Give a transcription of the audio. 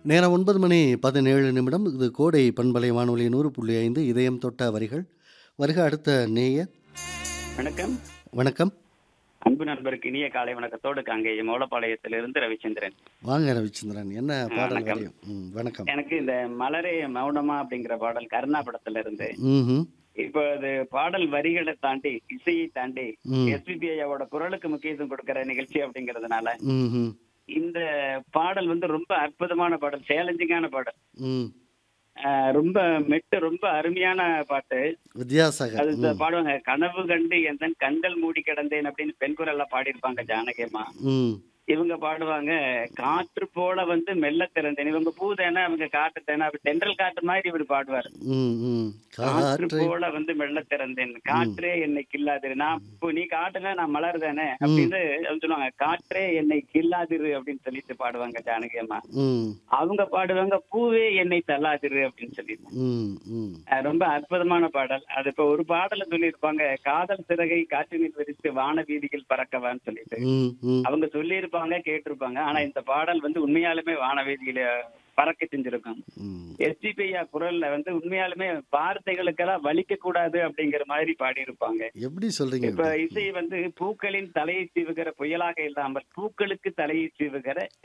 நேரம் 9 மணி 17 நிமிடம். இது கோடை பண்பலை வானொலி 100.5 இதயம் தொட்ட வரிகள். வருக அடுத்த நேயர். வணக்கம். வணக்கம். அன்பு நண்பருக்கு இனிய காலை வணக்கத்தோடு காங்கேய மோலப்பாளையத்திலிருந்து ரவிச்சந்திரன். வாங்க ரவிச்சந்திரன். என்ன ஆ, பாடல் வணக்கம். வரையும்? ம். வணக்கம். எனக்கு இந்த மலரே மௌனமா அப்படிங்கிற பாடல் கருணா படத்துல இருந்து ம்ஹ்ம். இப்போ அது பாடல் வரிகளை தாண்டி இசையை தாண்டி ம். எஸ்பிபி ஐயாவோட குரலுக்கு முக்கியத்துவம் கொடுக்கிற நிகழ்ச்சி அப்படிங்கறதுனால ம்ஹ்ம். இந்த பாடல் வந்து ரொம்ப அற்புதமான பாடல் சேலஞ்சிங்கான பாடல் ம். ஆஹ் ரொம்ப மெட்டு ரொம்ப அருமையான பாட்டு வித்யாசாகர். அது இந்த ம். பாடுவாங்க கனவு கண்டு எந்தன் கண்கள் மூடி கிடந்தேன் அப்படின்னு பெண் குரல்ல பாடியிருப்பாங்க ஜானகியம்மா ம். இவங்க பாடுவாங்க காற்று போல வந்து மெல்ல திறந்தேன் இவங்க பூ தானே அவங்க காற்று தானே அப்படி தென்றல் காற்று மாதிரி இவர் பாடுவார் ம். ம். காற்று காற்றை போல வந்து மெல்ல திறந்தேன் காற்றே என்னை கில்லாதிரு நான் இப்போ நீ காட்டுல நான் மலர் தானே அப்படின்னு அவங்க சொல்லுவாங்க காற்றே என்னை கில்லாதிரு அப்படின்னு சொல்லிட்டு பாடுவாங்க ஜானகி அம்மா ம். அவங்க பாடுவாங்க பூவே என்னை தள்ளாதிரு அப்படின்னு சொல்லிட்டு ம். ம். அஹ் ரொம்ப அற்புதமான பாடல் அது இப்ப ஒரு பாடல சொல்லியிருப்பாங்க காதல் சிறகை காற்றினில் விரித்து வான வீதியில் பறக்கவான்னு சொல்லிட்டு ம். ம். அவங்க சொல்லியிருப்பாங்க கேட்டிருப்பாங்க ஆனா இந்த பாடல் வந்து உண்மையாலுமே வானவேதியில பறக்க செஞ்சிருக்கும் ம். எஸ்டிபிஐயா குரல்ல வந்து உண்மையாலுமே வார்த்தைகளுக்கெல்லாம் வலிக்க கூடாது அப்படிங்கிற மாதிரி பாடியிருப்பாங்க எப்படி சொல்றீங்க இப்ப இப்படி? இசை வந்து பூக்களின் தலையை சீவுகிற புயலாக இல்லாமல் பூக்களுக்கு தலையை சீவுகிற